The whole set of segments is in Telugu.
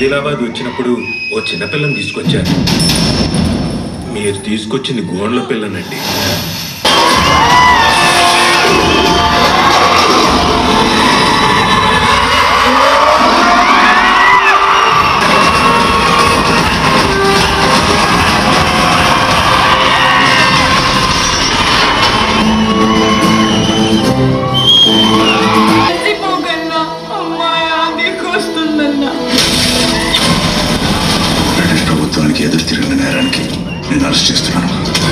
ఆదిలాబాద్ వచ్చినప్పుడు ఓ చిన్నపిల్లని తీసుకొచ్చారు మీరు తీసుకొచ్చింది గోండ్ల పిల్లనండి చచ్చిపోకన్నా అమ్మాయి ఆదికి వస్తుందన్నా బ్రిటిష్ ప్రభుత్వానికి ఎదురు తిరిగిన నేరానికి నేను అరెస్ట్ చేస్తున్నాను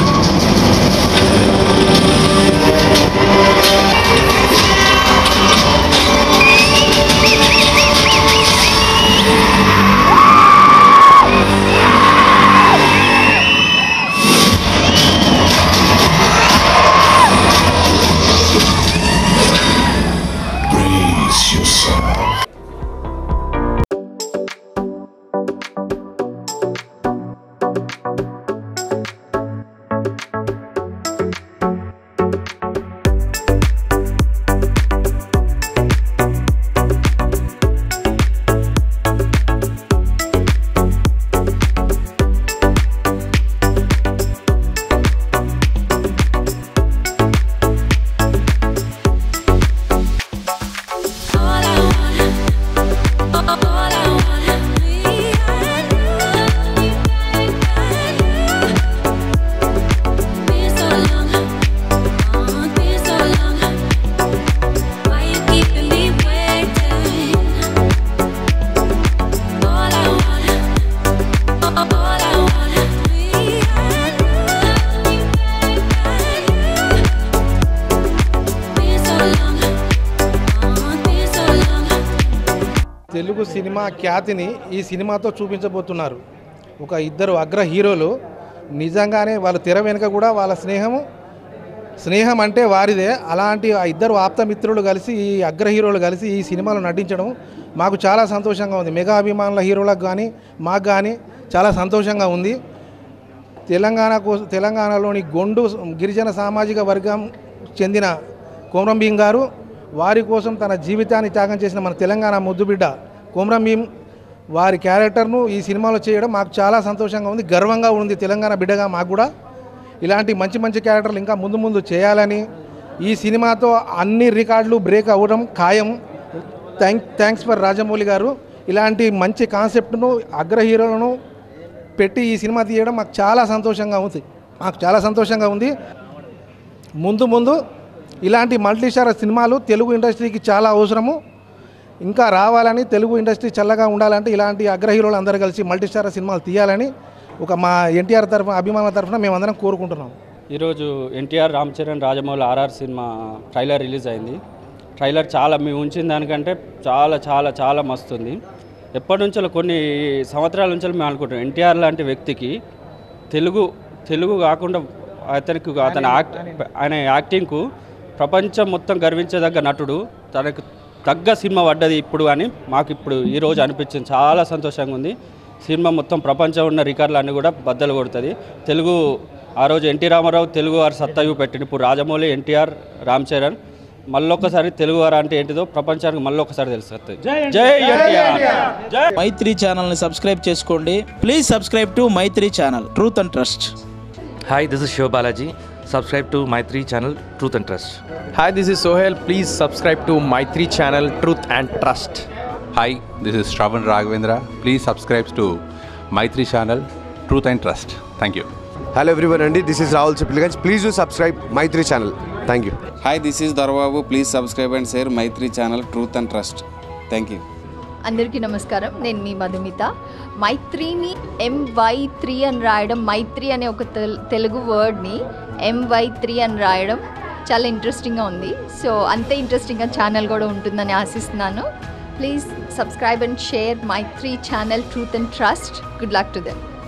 Brace yourself. All I want, all I want, me and you, been so long, oh, been so long. Why you keeping me waiting? All I want, all I want, me and you, been so long. Telugu సినిమా ఖ్యాతిని ఈ సినిమాతో చూపించబోతున్నారు ఒక ఇద్దరు అగ్ర హీరోలు నిజంగానే వాళ్ళ తెర వెనుక కూడా వాళ్ళ స్నేహము స్నేహం అంటే వారిదే అలాంటి ఆ ఇద్దరు ఆప్త మిత్రులు కలిసి ఈ అగ్ర హీరోలు కలిసి ఈ సినిమాలో నటించడం మాకు చాలా సంతోషంగా ఉంది మెగా అభిమానుల హీరోలకు కానీ మాకు కానీ చాలా సంతోషంగా ఉంది తెలంగాణ కోసం తెలంగాణలోని గొండు గిరిజన సామాజిక వర్గం చెందిన కోమరం భీం గారు వారి కోసం తన జీవితాన్ని త్యాగం చేసిన మన తెలంగాణ ముద్దుబిడ్డ కోమరం భీం వారి క్యారెక్టర్ను ఈ సినిమాలో చేయడం మాకు చాలా సంతోషంగా ఉంది గర్వంగా ఉంది తెలంగాణ బిడ్డగా మాకు కూడా ఇలాంటి మంచి మంచి క్యారెక్టర్లు ఇంకా ముందు ముందు చేయాలని ఈ సినిమాతో అన్ని రికార్డులు బ్రేక్ అవ్వడం ఖాయం థ్యాంక్ థ్యాంక్స్ ఫర్ రాజమౌళి గారు ఇలాంటి మంచి కాన్సెప్ట్ను అగ్ర హీరోలను పెట్టి ఈ సినిమా తీయడం మాకు చాలా సంతోషంగా ఉంది మాకు చాలా సంతోషంగా ఉంది ముందు ముందు ఇలాంటి మల్టీస్టార్ సినిమాలు తెలుగు ఇండస్ట్రీకి చాలా అవసరము ఇంకా రావాలని తెలుగు ఇండస్ట్రీ చల్లగా ఉండాలంటే ఇలాంటి అగ్ర హీరోలు అందరూ కలిసి మల్టీస్టార్ సినిమాలు తీయాలని ఒక మా ఎన్టీఆర్ తరఫున అభిమానుల తరఫున మేమందరం కోరుకుంటున్నాం ఈరోజు ఎన్టీఆర్ రామ్ చరణ్ రాజమౌళి ఆర్ఆర్ సినిమా ట్రైలర్ రిలీజ్ అయింది ట్రైలర్ చాలా మేము ఉంచిన దానికంటే చాలా చాలా చాలా మస్తుంది ఎప్పటి నుంచో కొన్ని సంవత్సరాల నుంచి మేము అనుకుంటాం ఎన్టీఆర్ లాంటి వ్యక్తికి తెలుగు తెలుగు కాకుండా అతనికి అతని యాక్ట్ ఆయన యాక్టింగ్కు ప్రపంచం మొత్తం గర్వించదగ్గ నటుడు తనకు తగ్గ సినిమా పడ్డది ఇప్పుడు అని మాకు ఇప్పుడు ఈరోజు అనిపించింది చాలా సంతోషంగా ఉంది సినిమా మొత్తం ప్రపంచం ఉన్న రికార్డులు అన్నీ కూడా బద్దలు కొడుతుంది తెలుగు ఆ రోజు ఎన్టీ రామారావు తెలుగు వారి సత్తాయు పెట్టింది ఇప్పుడు రాజమౌళి ఎన్టీఆర్ రామ్ చరణ్ మళ్ళొక్కసారి తెలుగు వారు అంటే ఏంటిదో ప్రపంచానికి మళ్ళొక్కసారి తెలుస్తుంది జై ఎన్టీఆర్ జై మైత్రి ఛానల్ని సబ్స్క్రైబ్ చేసుకోండి please subscribe to Maithri channel truth and trust Hi, this is Shiv Balaji. Subscribe to my three channel Truth and Trust. Hi, this is Sohail. Please subscribe to my three channel Truth and Trust. Hi, this is Shravan Raghavendra. Please subscribe to Maitri channel, Truth and Trust. Thank you. Hello everyone అండి this is Rahul Sipligunj please do subscribe Maithri channel thank you hi this is Darbabu please subscribe and share Maithri channel truth and trust thank you అందరికీ నమస్కారం నేను మీ మధుమిత మైత్రిని ఎంవై త్రీ అని రాయడం మైత్రి అనే ఒక తెల్ తెలుగు వర్డ్ని ఎంవై త్రీ అని రాయడం చాలా ఇంట్రెస్టింగ్గా ఉంది సో అంతే ఇంట్రెస్టింగ్గా ఛానల్ కూడా ఉంటుందని ఆశిస్తున్నాను please subscribe and share Maithri channel truth and trust good luck to them